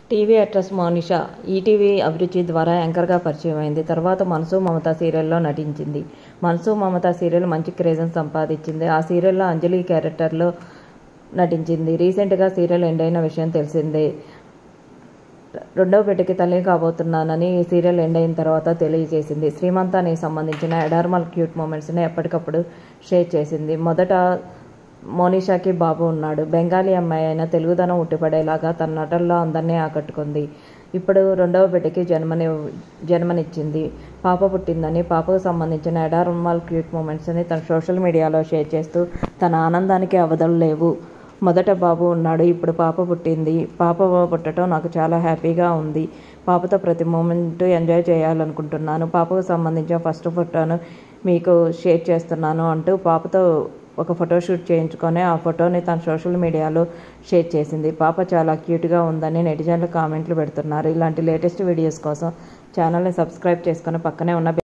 TV actress Monisha ETV అభిరుచి ద్వారా యాంకర్గా పరిచయం అయింది తర్వాత మనసు మమత సీరియల్లో నటించింది మనసు మమత సీరియల్ మంచి క్రేజ్ని సంపాదించింది ఆ సీరియల్లో అంజలి క్యారెక్టర్లో నటించింది రీసెంట్గా సీరియల్ ఎండ్ అయిన విషయం తెలిసిందే రెండవ బిడ్డకి తల్లి కాబోతున్నానని ఈ సీరియల్ ఎండ్ అయిన తర్వాత తెలియజేసింది శ్రీమంతానికి సంబంధించిన ఎడార్మల్ క్యూట్ మూమెంట్స్ని ఎప్పటికప్పుడు షేర్ చేసింది మొదట మోనిషాకి బాబు ఉన్నాడు బెంగాలీ అమ్మాయి అయిన తెలుగుదనం ఉట్టిపడేలాగా తన నటనలో అందరినీ ఆకట్టుకుంది ఇప్పుడు రెండవ బిడ్డకి జన్మని జన్మనిచ్చింది పాప పుట్టిందని పాపకు సంబంధించిన ఎడార్మల్ క్యూట్ మూమెంట్స్ని తన సోషల్ మీడియాలో షేర్ చేస్తూ తన ఆనందానికి అవధులు లేవు మొదట బాబు ఉన్నాడు ఇప్పుడు పాప పుట్టింది పాప పుట్టడం నాకు చాలా హ్యాపీగా ఉంది పాపతో ప్రతి మూమెంట్ ఎంజాయ్ చేయాలనుకుంటున్నాను పాపకు సంబంధించిన ఫస్ట్ ఫోటోను మీకు షేర్ చేస్తున్నాను అంటూ పాపతో ఒక ఫోటో షూట్ చేయించుకొని ఆ ఫోటోని తన సోషల్ మీడియాలో షేర్ చేసింది పాప చాలా క్యూట్గా ఉందని నెటిజన్లు కామెంట్లు పెడుతున్నారు ఇలాంటి లేటెస్ట్ వీడియోస్ కోసం ఛానల్ని సబ్స్క్రైబ్ చేసుకొని పక్కనే ఉన్న